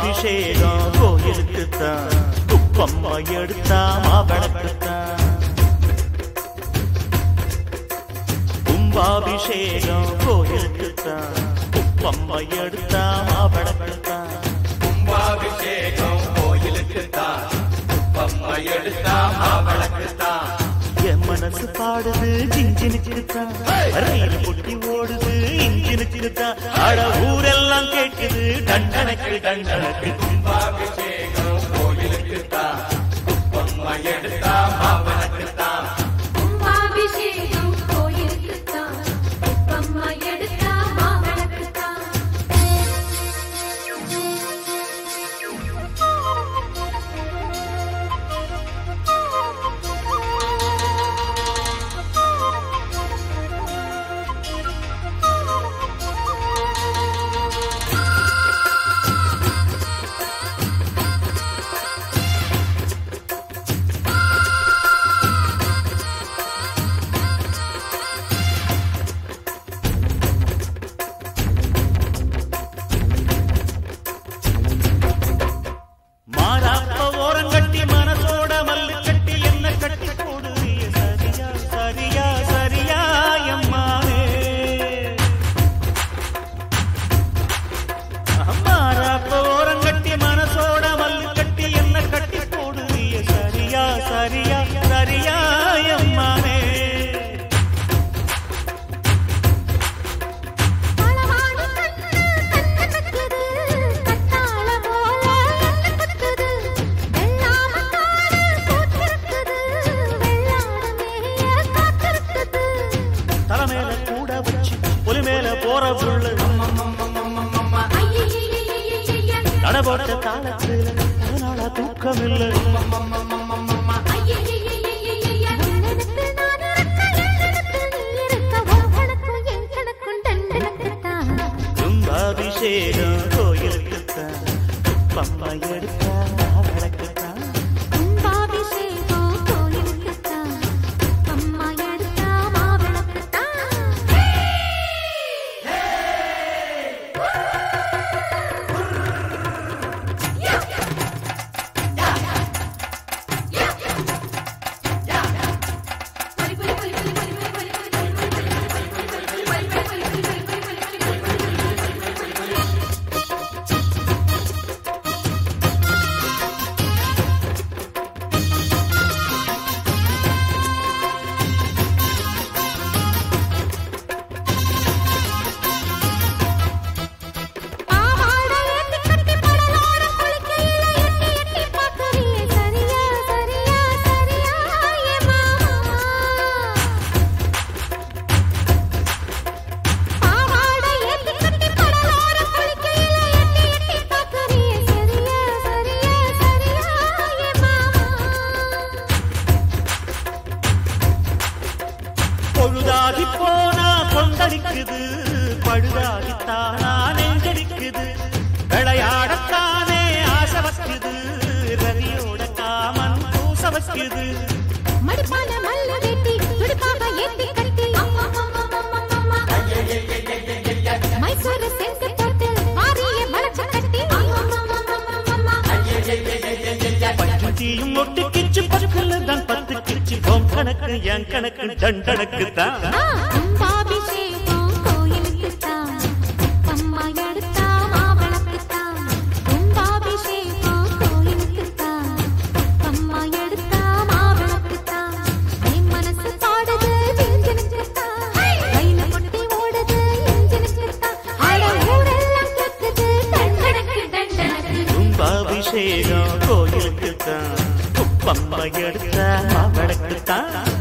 கும்பாபிஷேகம் கோயிலுக்குத்தான் குப்பம்மா எடுத்தா மாவளக்குத்தான் கும்பாபிஷேகம் கோயிலுக்குத்தான் குப்பம்மா எடுத்தா மாவளக்குத்தான் கும்பாபிஷேகம் கோயிலுக்கு தான் பம்மா எடுத்தா மாவளக்கு தான் என் மனசு பாடுது ஜிஞ்சினுக்குத்தான் ரயில் பொட்டி ஓடுது இன்ஜினுக்குத்தான் அட ஊரெல்லாம் கேட்குது தண்டனைக்கு தண்டனைக்கு கும்பாபிஷேகம் கோயிலுக்கு தான் பம்மா எடுத்தா மாவளக்கு தான் கும்பாபிஷேகம் கோயிலுக்குத்தான் அம்மா எடுத்தா மாவளக்குத்தான் மாறாப்ப ஓரங்கட்டி மனசோட மல்லு கட்டி என்ன கட்டி போடு சரியா சரியா சரியா எம்மாவே மாறாப்ப ஓரங்கட்டி மனசோட மல்லு கட்டி என்ன கட்டி போடு சரியா சரியா சரியா எம்மாவே பலவான கண்ணு கண்ணனுக்குது கத்தாழ போல என்ன குத்துது வெள்ளாம காடு கூட்டிருக்குது வெள்ளாட மேய காத்திருக்குது தலைமையில கூட வச்சு புலி மேல போற புள்ள ஐயையையையையைய நடபோட்ட தாளத்துல அதனால தூக்கம் இல்லை ஐயையையையையைய உன்னிடத்தில் நான் இருக்க என்னிடத்தில் நீ இருக்க உனக்கும் என் கணக்கும் தண்டனக்குத்தான் கும்பாபிஷேகம் கோயிலுக்குத்தான் பம்மா எடுத்தா வழக்குத்தான் கும்பாபிஷேகம் கோயிலுக்குத்தான் அம்மா எடுத்தா மாவிளக்குத்தான் பாவாட ஏத்தி கட்டி படலோரம் குளிக்கையில எட்டி எட்டி பார்க்கறியே சரியா சரியா சரியா ஏ மாமா பாவாட ஏத்தி கட்டி படலோரம் குளிக்கையில எட்டி எட்டி பார்க்கறியே சரியா சரியா சரியா ஏ மாமா பொழுதாகி போனா கொந்தளிக்குது பழுதாகித்தானா நெஞ்சடிக்குது விளையாடத்தானே ஆசை வைக்குது ரவியோட காமன் பூச வைக்குது மடிப்பான மல்ல வெட்டி துடுப்பாக ஏத்தி கட்டி மைசூர் சென்று போட்டு மாறிய வளர்ச்சி கட்டி பஞ்சுத்தியும் ஒட்டு கிச்சு பக்கத்துல தான் பத்து கிச்சு உன் கணக்கு என் கணக்கு தண்டனுக்கு தான் ஆ, கும்பாபிஷேகம் கோயிலுக்குத்தான் அம்மா எடுத்தா மாவிளக்குத்தான் கும்பாபிஷேகம் கோயிலுக்குத்தான் அம்மா எடுத்தா மாவிளக்குத்தான் என் மனசு பாடுது இன்ஜினுக்குத்தான் ரயில பொட்டி ஓடுது இன்ஜினுக்குத்தான் அட ஊரெல்லாம் கேக்குது தண்டனக்கு தண்டனக்கு கும்பாபிஷேகம் கோயிலுக்கு தான் குப்பம்மா எடுத்த வழக்கு தான்